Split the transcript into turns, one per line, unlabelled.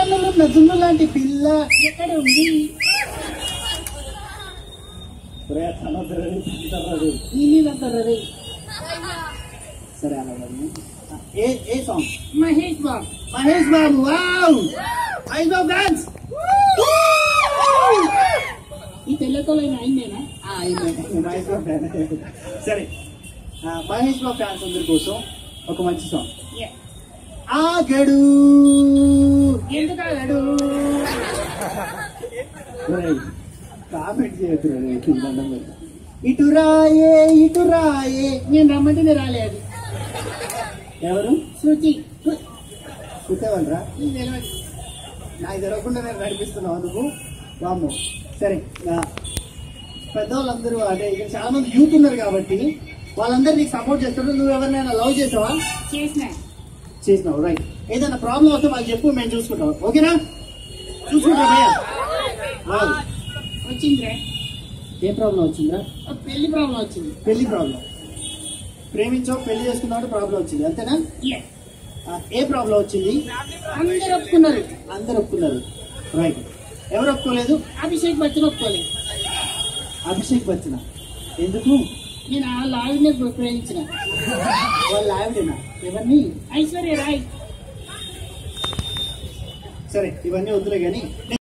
కన్నులు నదులు లాంటి పిల్ల ఎక్కడ ఉంది ఒరే, సముద్రం అంటారు. ఈ నీళ్ళంటారు రే. సరే అలా కాదు. ఏ ఏ song
Mahesh Babu
Mahesh Babu wow Mahesh Babu dance
ఈ తెల్లతోలైన అయిందేనా
మహేష్ బాబు డాన్స్ సరే ఆ, మహేష్ బాబు ఫ్యాన్స్ అందరి కోసం ఒక మంచి సాంగ్ ఆగడు
ఎందుకు ఆగాడు
ఒరేయ్, కామెంట్ చేయొద్దు రే, నీకు దండం పెడతా. ఇటు రాయే ఇటు రాయే
నేను రమ్మంటే రాలేదు
ఎవరు
శృతి
కూర్చోవాలరా
నీకు తెలియదు
నాకు తెలియకుండా నేను నడిపిస్తున్నావు నువ్వు వాము సరే ఆ, పెద్దవాళ్ళందరూ అంటే ఇక్కడ చాలా మంది యూత్ ఉన్నారు కాబట్టి వాళ్ళందరూ నీకు సపోర్ట్ చేస్తారు నువ్వు ఎవరినైనా లవ్ చేసావా
చేసిన
చేసినావు రైట్ ఏదైనా ప్రాబ్లం వస్తే వాళ్ళు చెప్పు మేము చూసుకుంటాం ఓకేనా చూసుకుంటా భయ్యా రాదు.
వచ్చిందిరే
ఏ ప్రాబ్లం వచ్చిందా
ఒక పెళ్లి ప్రాబ్లం వచ్చింది
పెళ్లి ప్రాబ్లం ప్రేమించావు పెళ్లి చేసుకున్నావు ప్రాబ్లం వచ్చింది అంతేనా
Yes.
ఆ, ఏ ప్రాబ్లం వచ్చింది
అందరు ఒప్పుకున్నారు
అందరు ఒప్పుకున్నారు రైట్ ఎవరు ఒప్పుకోలేదు
అభిషేక్ బచ్చన్ ఒప్పుకోలేదు
అభిషేక్ బచ్చన ఎందుకు
నేను ఆ లావినే ప్రేమించిన
వాళ్ళ ఆవిడేనా ఎవరిని
ఐశ్వర్య రాయ్
సరే ఇవన్నీ వద్దులే కానీ